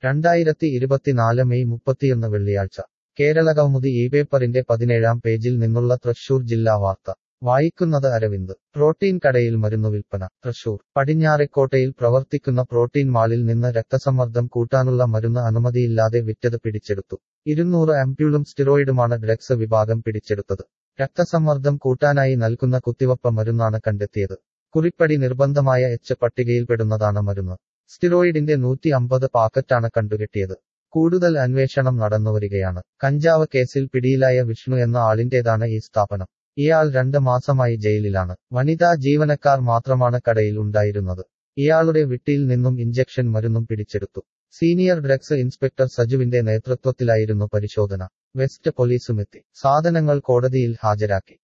രണ്ടായിരത്തി ഇരുപത്തിനാല് മെയ് മുപ്പത്തിയൊന്ന് വെള്ളിയാഴ്ച കേരള കൗമുദി ഈ പേപ്പറിന്റെ പതിനേഴാം പേജിൽ നിന്നുള്ള തൃശൂർ ജില്ലാ വാർത്ത വായിക്കുന്നത് അരവിന്ദ് പ്രോട്ടീൻ കടയിൽ മരുന്നു വിൽപ്പന തൃശൂർ പടിഞ്ഞാറെക്കോട്ടയിൽ പ്രവർത്തിക്കുന്ന പ്രോട്ടീൻ മാളിൽ നിന്ന് രക്തസമ്മർദ്ദം കൂട്ടാനുള്ള മരുന്ന് അനുമതിയില്ലാതെ വിറ്റത് പിടിച്ചെടുത്തു ഇരുന്നൂറ് ആംപ്യൂളും സ്റ്റിറോയിഡുമാണ് ഡ്രഗ്സ് വിഭാഗം പിടിച്ചെടുത്തത് രക്തസമ്മർദ്ദം കൂട്ടാനായി നൽകുന്ന കുത്തിവപ്പ മരുന്നാണ് കണ്ടെത്തിയത് കുറിപ്പടി നിർബന്ധമായ എച്ച് പട്ടികയിൽപ്പെടുന്നതാണ് മരുന്ന് സ്റ്റിറോയിഡിന്റെ നൂറ്റി അമ്പത് പാക്കറ്റാണ് കണ്ടുകെട്ടിയത് കൂടുതൽ അന്വേഷണം നടന്നുവരികയാണ് കഞ്ചാവ് കേസിൽ പിടിയിലായ വിഷ്ണു എന്ന ആളിന്റേതാണ് ഈ സ്ഥാപനം ഇയാൾ രണ്ട് മാസമായി ജയിലിലാണ് വനിതാ ജീവനക്കാർ മാത്രമാണ് കടയിൽ ഉണ്ടായിരുന്നത് ഇയാളുടെ വീട്ടിൽ നിന്നും ഇഞ്ചക്ഷൻ മരുന്നും പിടിച്ചെടുത്തു സീനിയർ ഡ്രഗ്സ് ഇൻസ്പെക്ടർ സജുവിന്റെ നേതൃത്വത്തിലായിരുന്നു പരിശോധന വെസ്റ്റ് പോലീസുമെത്തി സാധനങ്ങൾ കോടതിയിൽ ഹാജരാക്കി